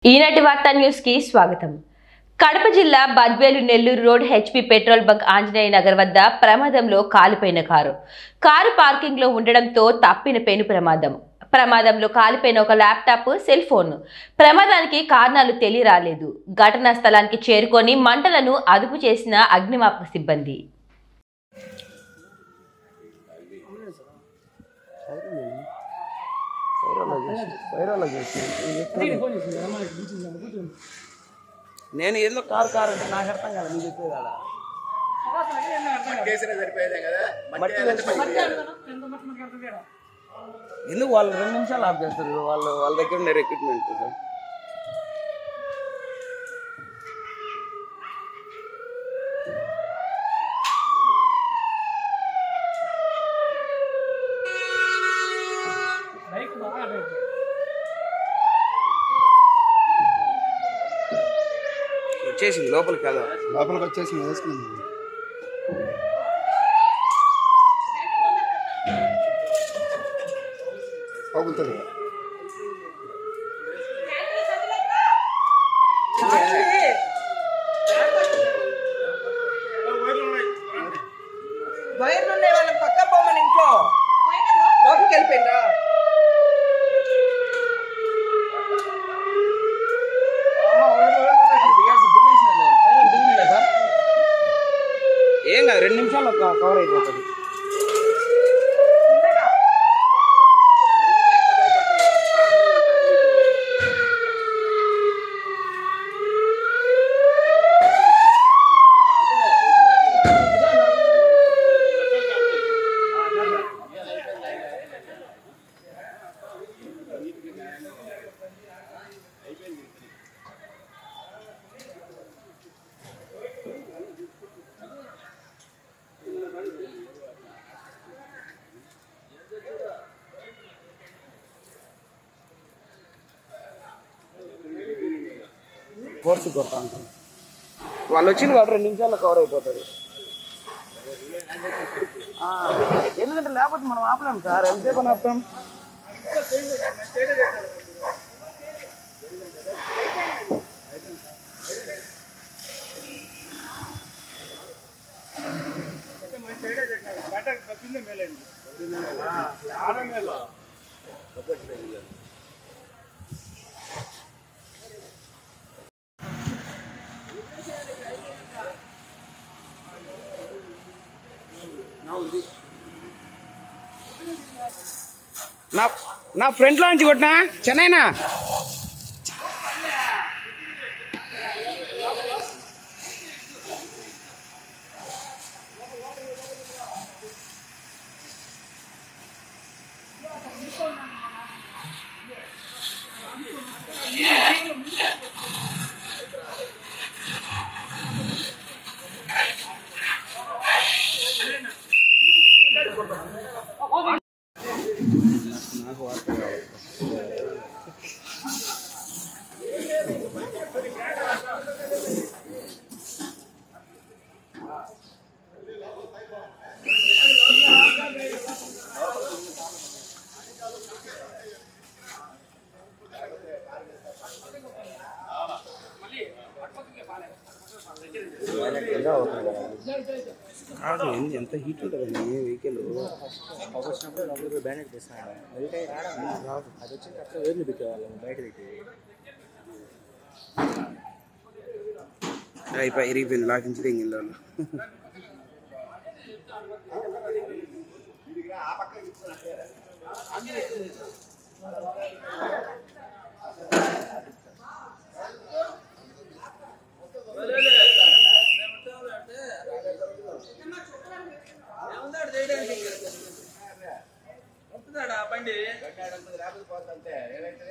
ఈనాటి వార్తా న్యూస్ కి స్వాగతం కడప జిల్లా Badvel Nellore road HP petrol bunk Anjaneya Nagar వద్ద ప్రమాదంలో కాలిపోయిన కారు కారు పార్కింగ్ లో ఉండడంతో తప్పిన పెను ప్రమాదం ప్రమాదంలో కాలిపోయిన ఒక ల్యాప్టాప్ సెల్ ఫోన్ ప్రమాదానికి కారణాలు తెలియరాలేదు ఘటనా స్థలానికి చేరుకొని మంటలను అదుపు చేసిన అగ్నిమాపక సిబ్బంది నేను ఏదో కారు కారు అంటే నాకు అర్థం కాదు నువ్వు చెప్పేది ఆడ మట్టి ఎందుకు వాళ్ళు రెండు నిమిషాలు ఆఫ్ చేస్తారు వాళ్ళు వాళ్ళ దగ్గర ఉండే ఎక్విప్మెంట్ సార్ వచ్చేసింది లోపలికి కదా లోపలికి వచ్చేసి వేసుకున్నాం పగులుతుంది వైర్లు ఉన్నాయి వాళ్ళని పక్క పోమని ఇంట్లో లోపలికి వెళ్ళిపోయిందా ఏం కాదు రెండు నిమిషాలు కవర్ అయిపోతుంది కోర్సు కొడతా ఉంటాను వాళ్ళు వచ్చిన వాళ్ళు రెండు నిమిషాల్లో కవర్ అయిపోతుంది ఆ, ఎందుకంటే లేకపోతే మనం ఆపలేం సార్ ఎంతసేపు అని ఆపుతాం నా నా ఫ్రంట్ లో నుంచి కొట్టినా చెన్నైనా కాదు ఎంత- ఎంత హీట్ ఉంటుంది వెహికల్ అయిపోయి ఇరిగిపోయింది లాకించి తెంగింది వాళ్ళు బండి